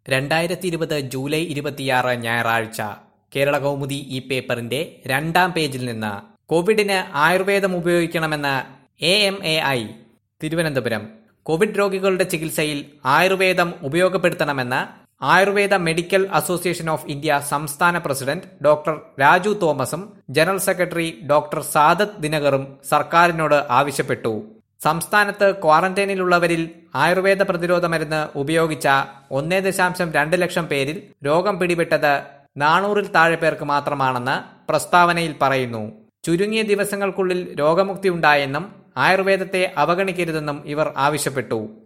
രണ്ടായിരത്തി ഇരുപത് ജൂലൈ ഇരുപത്തിയാറ് ഞായറാഴ്ച കേരള കൗമുദി ഈ പേപ്പറിന്റെ രണ്ടാം പേജിൽ നിന്ന് കോവിഡിന് ആയുർവേദം ഉപയോഗിക്കണമെന്ന് A M A I Thiruvananthapuram Covid രോഗികളുടെ ചികിത്സയിൽ ആയുർവേദം ഉപയോഗപ്പെടുത്തണമെന്ന് Ayurveda medical association of India സംസ്ഥാന പ്രസിഡന്റ് ഡോക്ടർ രാജു തോമസും ജനറൽ സെക്രട്ടറി ഡോക്ടർ സാദത്ത് ദിനകറും സർക്കാരിനോട് ആവശ്യപ്പെട്ടു സംസ്ഥാനത്ത് ക്വാറന്റൈനിലുള്ളവരിൽ ആയുർവേദ പ്രതിരോധ മരുന്ന് ഉപയോഗിച്ച ഒന്നേ ദശാംശം രണ്ട് ലക്ഷം പേരിൽ രോഗം പിടിപെട്ടത് നാനൂറിൽ താഴെ പേർക്ക് മാത്രമാണെന്ന് പ്രസ്താവനയിൽ പറയുന്നു ചുരുങ്ങിയ ദിവസങ്ങൾക്കുള്ളിൽ രോഗമുക്തി ഉണ്ടായെന്നും ആയുർവേദത്തെ അവഗണിക്കരുതെന്നും ഇവർ ആവശ്യപ്പെട്ടു